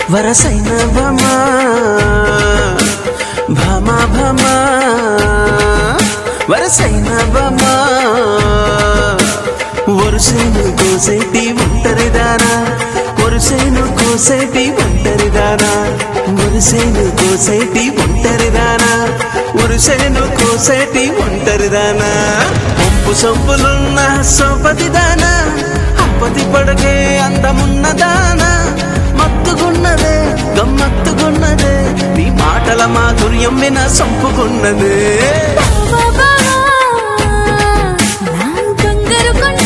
వరసైన భమా భమా భమా వరసైన భమా వరుసైను కోసేటి ఒంటరిదానా వరుసైను కోసేటి ఒంటరిదానా వరుసైను కోసేటి ఒంటరిదానా వరుసైను కోసేటి ఒంటరిదానా పంపు సొంపులున్న సోపతిదానా అప్పతి పడకే అందమున్నదానా మత్తుగున్నదే గమ్మత్తుగున్నదే నీ మాటల మాధుర్యం విన సంపుకున్నదే బాబా నా బంగారు కొండ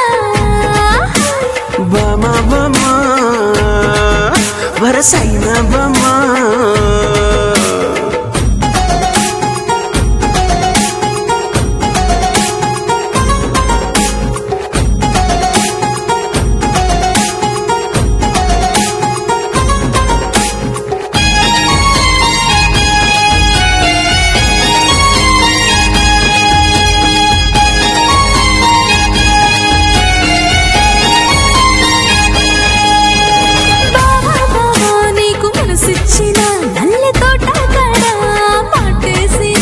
బామా బామా వరసైన బామా బాబా బాబా నీకు మనసిచ్చిన నల్లి తోట కాడ మాటేసిన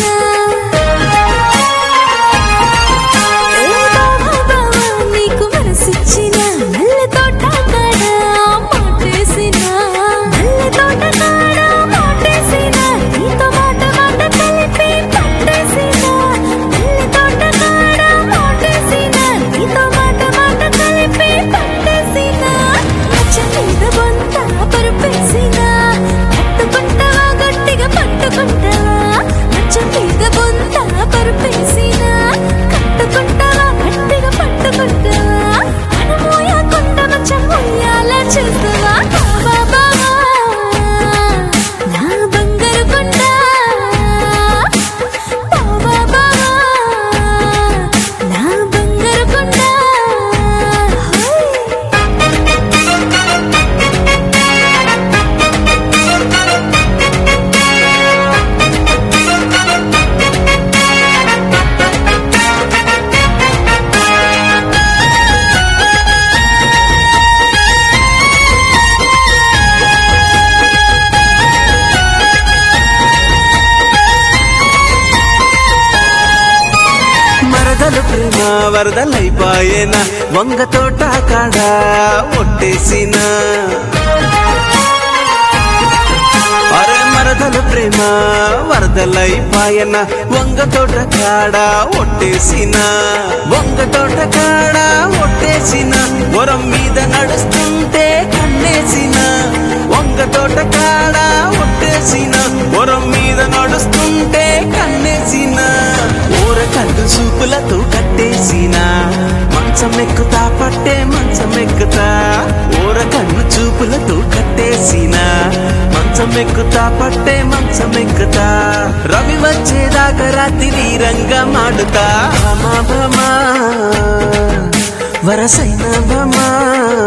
ఏ బాబా బాబా నీకు మనసిచ్చిన నల్లి తోట కాడ మాటేసిన నల్లి తోట కాడ మాటేసిన నీతో మాట మాట కలిపి పట్టేసిన నల్లి తోట కాడ మాటేసిన నీతో మాట మాట కలిపి పట్టేసిన మచ్చ మీద బొంత పరుపేసిన పట్టుకుంటావా గట్టిగా పట్టుకుంటావా మచ్చ మీద బొంత పరుపేసిన కట్టుకుంటావా గట్టిగా పట్టుకుంటావా అనుమోయ కొండ మచ్చ మొయ్యాల చేస్తావా బాబా నా బంగారు కొండ బాబా నా బంగారు కొండ హోయ్ మరదలు ప్రేమ వరదలైపాయేనా వంగ తోట కాడ ఒట్టేసిన అరే మరదలు ప్రేమ వరదలైపాయన వంగ తోట కాడ ఒట్టేసిన వంగ తోట కాడ ఒట్టేసిన వరం మీద నడుస్తుంటే కన్నేసిన వంగ తోట కాడ ఒట్టేసిన వరం మీద నడుస్తుంటే కన్నేసిన ఊర కళ్ళు చూపులతో కట్టేసిన మంచం ఎక్కుతా పట్టే మంచం ఎక్కుతా ఊర కన్ను చూపులతో కట్టేసిన మంచం ఎక్కుతా పట్టే మంచం ఎక్కుతా రవి వచ్చేదాకా రాత్రి రంగా మాడుతా భమా భమా వరసైన భమా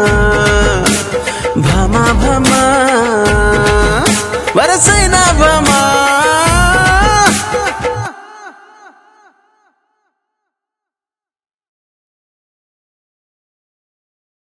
భమా భమా వరసైన భమా